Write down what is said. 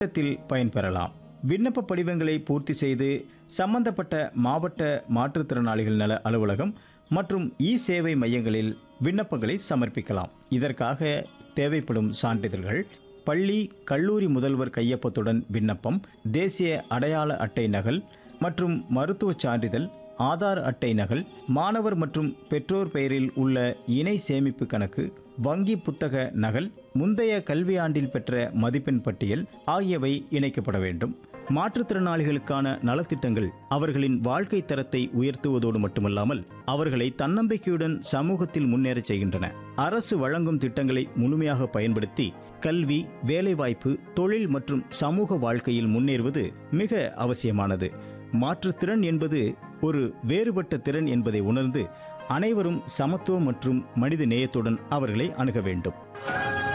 திட்டத்தில் பயன்பெறலாம் விண்ணப்ப படிவங்களை பூர்த்தி செய்து சம்பந்தப்பட்ட மாவட்ட மாற்றுத்திறனாளிகள் நல அலுவலகம் மற்றும் இ சேவை மையங்களில் விண்ணப்பங்களை சமர்ப்பிக்கலாம் இதற்காக தேவைப்படும் சான்றிதழ்கள் பள்ளி கல்லூரி முதல்வர் கையொப்பத்துடன் விண்ணப்பம் தேசிய அடையாள அட்டை நகல் மற்றும் மருத்துவச் சான்றிதழ் ஆதார் அட்டை நகல் மாணவர் மற்றும் பெற்றோர் பெயரில் உள்ள இணை சேமிப்பு கணக்கு வங்கி புத்தக நகல் முந்தைய கல்வியாண்டில் பெற்ற மதிப்பெண் பட்டியல் ஆகியவை இணைக்கப்பட வேண்டும் மாற்றுத்திறனாளிகளுக்கான நலத்திட்டங்கள் அவர்களின் வாழ்க்கை தரத்தை உயர்த்துவதோடு மட்டுமல்லாமல் அவர்களை தன்னம்பிக்கையுடன் சமூகத்தில் முன்னேறச் செய்கின்றன அரசு வழங்கும் திட்டங்களை முழுமையாக பயன்படுத்தி கல்வி வேலைவாய்ப்பு தொழில் மற்றும் சமூக வாழ்க்கையில் முன்னேறுவது மிக அவசியமானது மாற்றுத்திறன் என்பது ஒரு வேறுபட்ட திறன் என்பதை உணர்ந்து அனைவரும் சமத்துவம் மற்றும் மனித நேயத்துடன் அவர்களை அணுக வேண்டும்